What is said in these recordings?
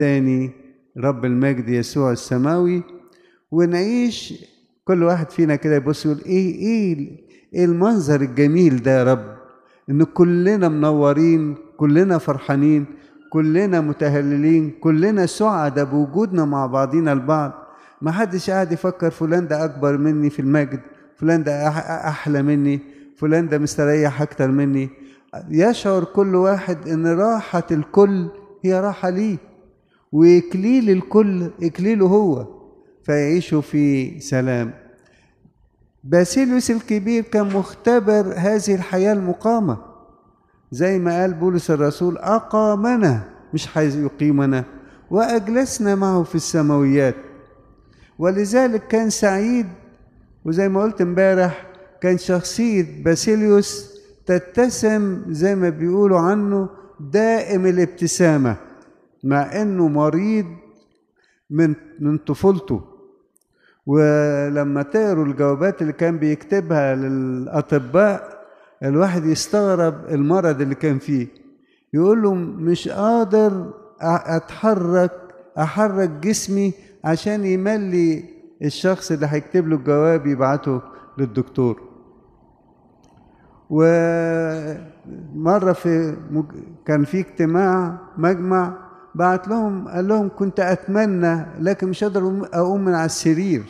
تاني رب المجد يسوع السماوي ونعيش كل واحد فينا كده يبص يقول ايه ايه ايه المنظر الجميل ده يا رب ان كلنا منورين كلنا فرحانين كلنا متهللين كلنا سعداء بوجودنا مع بعضينا البعض ما حدش قاعد يفكر فلان ده اكبر مني في المجد فلان ده احلى مني فلان ده مستريح اكتر مني يشعر كل واحد ان راحة الكل هي راحة ليه واكليل الكل اكليله هو فيعيشوا في سلام باسيليوس الكبير كان مختبر هذه الحياة المقامة زي ما قال بولس الرسول أقامنا مش حيث يقيمنا وأجلسنا معه في السماويات ولذلك كان سعيد وزي ما قلت امبارح كان شخصية باسيليوس تتسم زي ما بيقولوا عنه دائم الابتسامة مع انه مريض من من طفولته ولما تقروا الجوابات اللي كان بيكتبها للأطباء الواحد يستغرب المرض اللي كان فيه يقول له مش قادر أتحرك أحرك جسمي عشان يملي الشخص اللي هيكتب له الجواب يبعته للدكتور ومرة في كان في اجتماع مجمع بعت لهم قال لهم كنت أتمنى لكن مش قادر أقوم من على السرير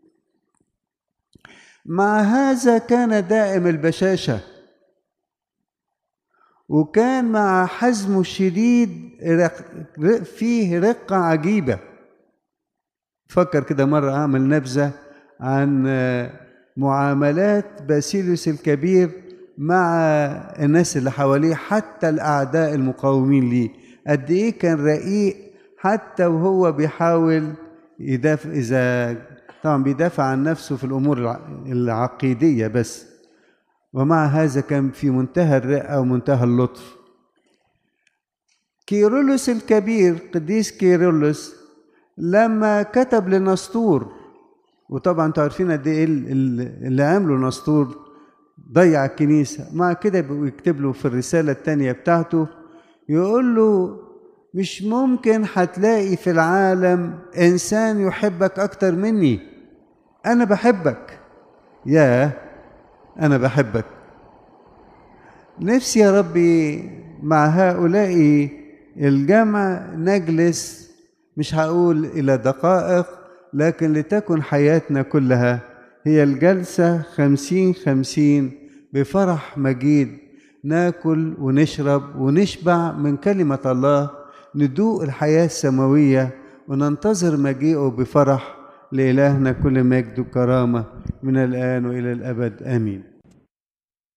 مع هذا كان دائم البشاشة وكان مع حزمه الشديد فيه رقة عجيبة فكر كده مرة أعمل نبذة عن معاملات باسيليوس الكبير مع الناس اللي حواليه حتى الأعداء المقاومين ليه قد إيه كان رقيق حتى وهو بيحاول يدافع إذا طبعا بيدافع عن نفسه في الأمور العقيدية بس ومع هذا كان في منتهى الرقة ومنتهى اللطف كيرلس الكبير قديس كيرلس لما كتب لنسطور وطبعا انتوا عارفين قد ايه اللي عمله نسطور ضيع الكنيسة مع كده بيكتب له في الرسالة التانية بتاعته يقول له مش ممكن هتلاقي في العالم إنسان يحبك أكتر مني أنا بحبك يا أنا بحبك نفسي يا ربي مع هؤلاء الجمع نجلس مش هقول إلى دقائق لكن لتكن حياتنا كلها هي الجلسة خمسين خمسين بفرح مجيد ناكل ونشرب ونشبع من كلمة الله ندوق الحياة السماوية وننتظر مجيئه بفرح لإلهنا كل مجد وكرامة من الآن وإلى الأبد آمين